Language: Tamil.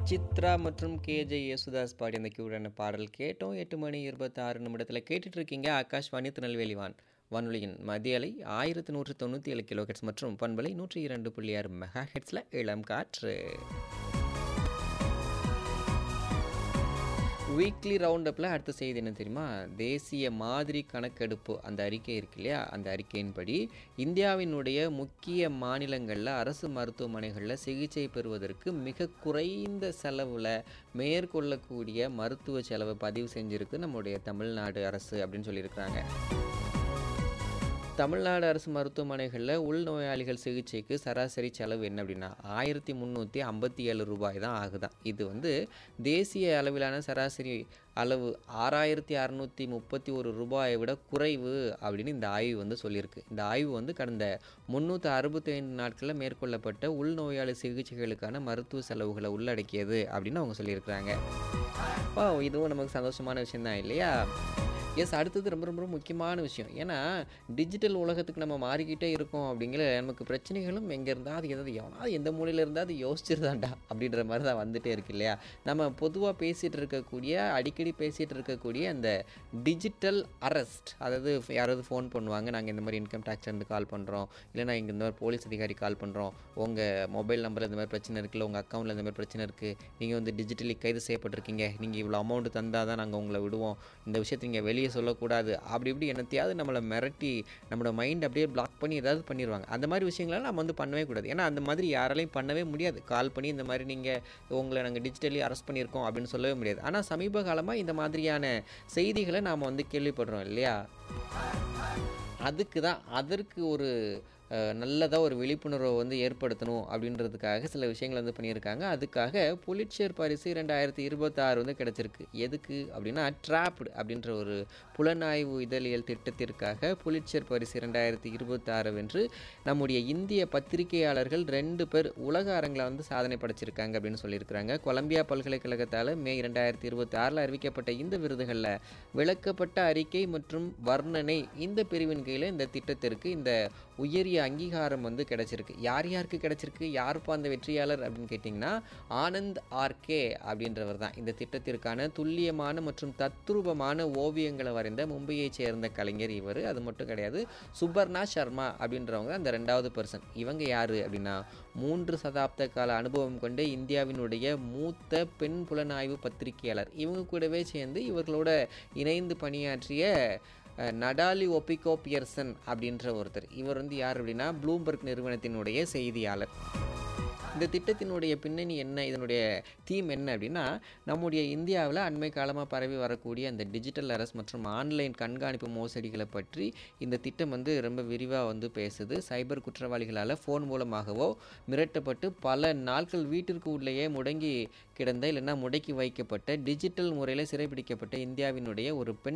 சித்ரா மற்றும் கேஜே யேசுதாஸ் பாடி அந்த கியூடான பாடல் கேட்டோம் எட்டு மணி இருபத்தாறு நிமிடத்தில் கேட்டுட்டு இருக்கீங்க ஆகாஷ்வாணி திருநெல்வேலி வான் வானொலியின் மதிய அலை ஆயிரத்தி நூற்று தொண்ணூற்றி ஏழு கிலோ ஹெட்ஸ் மற்றும் பண்பலை நூற்றி இரண்டு புள்ளி ஆறு மெகா ஹெட்ஸில் இளம் காற்று வீக்லி ரவுண்ட் அப்பில் அடுத்த செய்தி என்ன தெரியுமா தேசிய மாதிரி கணக்கெடுப்பு அந்த அறிக்கை இருக்கு இல்லையா அந்த அறிக்கையின்படி இந்தியாவினுடைய முக்கிய மாநிலங்களில் அரசு மருத்துவமனைகளில் சிகிச்சை பெறுவதற்கு மிக குறைந்த செலவில் மேற்கொள்ளக்கூடிய மருத்துவ செலவை பதிவு செஞ்சுருக்கு நம்முடைய தமிழ்நாடு அரசு அப்படின்னு சொல்லியிருக்கிறாங்க தமிழ்நாடு அரசு மருத்துவமனைகளில் உள்நோயாளிகள் சிகிச்சைக்கு சராசரி செலவு என்ன அப்படின்னா ஆயிரத்தி முந்நூற்றி ஐம்பத்தி ஏழு ரூபாய் தான் ஆகுதான் இது வந்து தேசிய அளவிலான சராசரி அளவு ஆறாயிரத்தி அறநூற்றி முப்பத்தி ஒரு ரூபாயை விட குறைவு அப்படின்னு இந்த ஆய்வு வந்து சொல்லியிருக்கு இந்த ஆய்வு வந்து கடந்த முந்நூற்றி அறுபத்தி ஐந்து நாட்களில் மேற்கொள்ளப்பட்ட உள்நோயாளி சிகிச்சைகளுக்கான மருத்துவ செலவுகளை உள்ளடக்கியது அப்படின்னு அவங்க சொல்லியிருக்கிறாங்க வா இதுவும் நமக்கு சந்தோஷமான விஷயம்தான் இல்லையா எஸ் அடுத்தது ரொம்ப ரொம்ப முக்கியமான விஷயம் ஏன்னா டிஜிட்டல் உலகத்துக்கு நம்ம மாறிக்கிட்டே இருக்கோம் அப்படிங்கிற நமக்கு பிரச்சனைகளும் எங்கே இருந்தால் அது எதாவது எவனாவது எந்த மூலையில் இருந்தால் அது யோசிச்சிருதாண்டா அப்படின்ற மாதிரி தான் வந்துட்டே இருக்கு இல்லையா நம்ம பொதுவாக பேசிகிட்டு இருக்கக்கூடிய அடிக்கடி பேசிகிட்டு இருக்கக்கூடிய அந்த டிஜிட்டல் அரெஸ்ட் அதாவது யாராவது ஃபோன் பண்ணுவாங்க நாங்கள் இந்த மாதிரி இன்கம் டேக்ஸ்லேருந்து கால் பண்ணுறோம் இல்லைனா இங்கே இந்த மாதிரி போலீஸ் அதிகாரி கால் பண்ணுறோம் உங்கள் மொபைல் நம்பரில் இந்த மாதிரி பிரச்சனை இருக்குல்ல உங்கள் அக்கௌண்ட்டில் இந்த மாதிரி பிரச்சனை இருக்குது நீங்கள் வந்து டிஜிட்டலி கைது செய்யப்பட்டிருக்கீங்க நீங்கள் இவ்வளோ அமௌண்ட் தந்தால் தான் நாங்கள் உங்களை விடுவோம் இந்த விஷயத்தை நீங்கள் வெளியே சொல்லக்கூடாது அப்படி இப்படி என்னத்தையாவது நம்மளை மிரட்டி நம்மளோட மைண்ட் அப்படியே பிளாக் பண்ணி ஏதாவது பண்ணிடுவாங்க அந்த மாதிரி விஷயங்கள்லாம் நம்ம வந்து பண்ணவே கூடாது ஏன்னா அந்த மாதிரி யாராலையும் பண்ணவே முடியாது கால் பண்ணி இந்த மாதிரி நீங்கள் உங்களை நாங்கள் டிஜிட்டலி அரெஸ்ட் பண்ணியிருக்கோம் அப்படின்னு சொல்லவே முடியாது ஆனால் சமீப காலமாக இந்த மாதிரியான செய்திகளை நாம் வந்து கேள்விப்படுறோம் இல்லையா அதுக்கு தான் அதற்கு ஒரு நல்லதாக ஒரு விழிப்புணர்வை வந்து ஏற்படுத்தணும் அப்படின்றதுக்காக சில விஷயங்கள் வந்து பண்ணியிருக்காங்க அதுக்காக புலிட்சர் பரிசு ரெண்டாயிரத்தி இருபத்தாறு வந்து கிடச்சிருக்கு எதுக்கு அப்படின்னா ட்ராப்டு அப்படின்ற ஒரு புலனாய்வு இதழியல் திட்டத்திற்காக புலிட்சர் பரிசு ரெண்டாயிரத்தி இருபத்தாறு வென்று நம்முடைய இந்திய பத்திரிகையாளர்கள் ரெண்டு பேர் உலக அரங்கில் வந்து சாதனை படைச்சிருக்காங்க அப்படின்னு சொல்லியிருக்கிறாங்க கொலம்பியா பல்கலைக்கழகத்தால் மே இரண்டாயிரத்தி இருபத்தி ஆறில் அறிவிக்கப்பட்ட இந்த விருதுகளில் விளக்கப்பட்ட அறிக்கை மற்றும் வர்ணனை இந்த பிரிவின் கீழே இந்த திட்டத்திற்கு இந்த உயரிய அங்கீகாரம் வந்து கிடைச்சிருக்கு யார் யாருக்கு கிடைச்சிருக்கு யாருப்பா அந்த வெற்றியாளர் அப்படின்னு கேட்டிங்கன்னா ஆனந்த் ஆர்கே அப்படின்றவர் தான் இந்த திட்டத்திற்கான துல்லியமான மற்றும் தத்ரூபமான ஓவியங்களை வரைந்த மும்பையைச் சேர்ந்த கலைஞர் இவர் அது மட்டும் கிடையாது சுபர்ணா சர்மா அப்படின்றவங்க அந்த ரெண்டாவது பர்சன் இவங்க யார் அப்படின்னா மூன்று சதாப்த கால அனுபவம் கொண்ட இந்தியாவினுடைய மூத்த பெண் புலனாய்வு பத்திரிகையாளர் இவங்க கூடவே சேர்ந்து இவர்களோட இணைந்து பணியாற்றிய நடாலி ஒபிகோ பியர்சன் அப்படின்ற ஒருத்தர் இவர் வந்து யார் அப்படின்னா ப்ளூம்பர்க் நிறுவனத்தினுடைய செய்தியாளர் இந்த திட்டத்தினுடைய பின்னணி என்ன இதனுடைய தீம் என்ன அப்படின்னா நம்முடைய இந்தியாவில் அண்மை காலமாக பரவி வரக்கூடிய அந்த டிஜிட்டல் அரசு மற்றும் ஆன்லைன் கண்காணிப்பு மோசடிகளை பற்றி இந்த திட்டம் வந்து ரொம்ப விரிவாக வந்து பேசுது சைபர் குற்றவாளிகளால் ஃபோன் மூலமாகவோ மிரட்டப்பட்டு பல நாட்கள் வீட்டிற்கு உள்ளேயே முடங்கி கிடந்த இல்லைன்னா முடக்கி வைக்கப்பட்ட டிஜிட்டல் முறையில் சிறைபிடிக்கப்பட்ட இந்தியாவினுடைய ஒரு பெண்